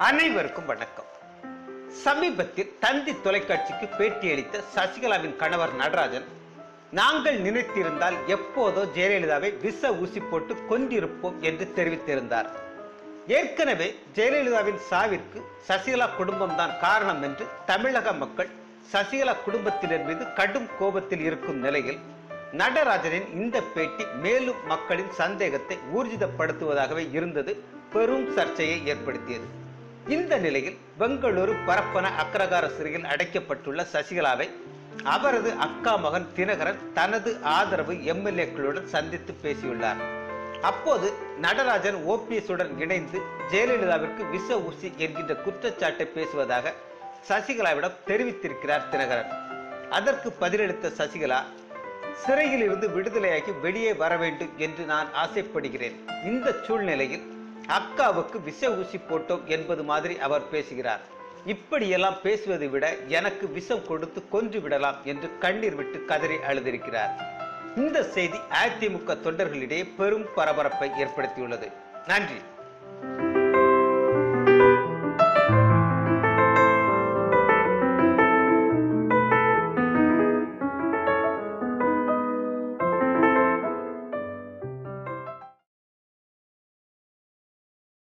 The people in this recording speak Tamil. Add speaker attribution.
Speaker 1: அனைவருக்கும் வணக்கம் சமீபத்தில் தந்தி தொலைக்காட்சிக்கு பேட்டியளித்த சசிகலாவின் கணவர் நடராஜன் நாங்கள் நினைத்திருந்தால் எப்போதோ ஜெயலலிதாவை விஷ ஊசி போட்டு கொண்டிருப்போம் என்று தெரிவித்திருந்தார் ஏற்கனவே ஜெயலலிதாவின் சாவிற்கு சசிகலா குடும்பம்தான் காரணம் என்று தமிழக மக்கள் சசிகலா குடும்பத்தினர் மீது கடும் கோபத்தில் இருக்கும் நிலையில் நடராஜனின் இந்த பேட்டி மேலும் மக்களின் சந்தேகத்தை ஊர்ஜிதப்படுத்துவதாகவே இருந்தது பெரும் சர்ச்சையை ஏற்படுத்தியது இந்த நிலையில் பெங்களூரு பரப்பன அக்ரகார சிறையில் அடைக்கப்பட்டுள்ள சசிகலாவை அவரது அக்கா மகன் தினகரன் தனது ஆதரவு எம்எல்ஏக்களுடன் சந்தித்து பேசியுள்ளார் அப்போது நடராஜன் ஓபிஎஸ் உடன் இணைந்து ஜெயலலிதாவிற்கு விஷ ஊசி என்கின்ற குற்றச்சாட்டை பேசுவதாக சசிகலாவிடம் தெரிவித்திருக்கிறார் தினகரன் அதற்கு பதிலளித்த சசிகலா சிறையில் இருந்து விடுதலையாகி வெளியே வர வேண்டும் என்று நான் ஆசைப்படுகிறேன் இந்த சூழ்நிலையில் அக்காவுக்கு விஷ ஊசி போட்டோம் என்பது மாதிரி அவர் பேசுகிறார் இப்படியெல்லாம் பேசுவதை விட எனக்கு விஷம் கொடுத்து கொன்று விடலாம் என்று கண்ணீர் விட்டு கதறி அழுதிருக்கிறார் இந்த செய்தி அதிமுக தொண்டர்களிடையே பெரும் பரபரப்பை ஏற்படுத்தியுள்ளது நன்றி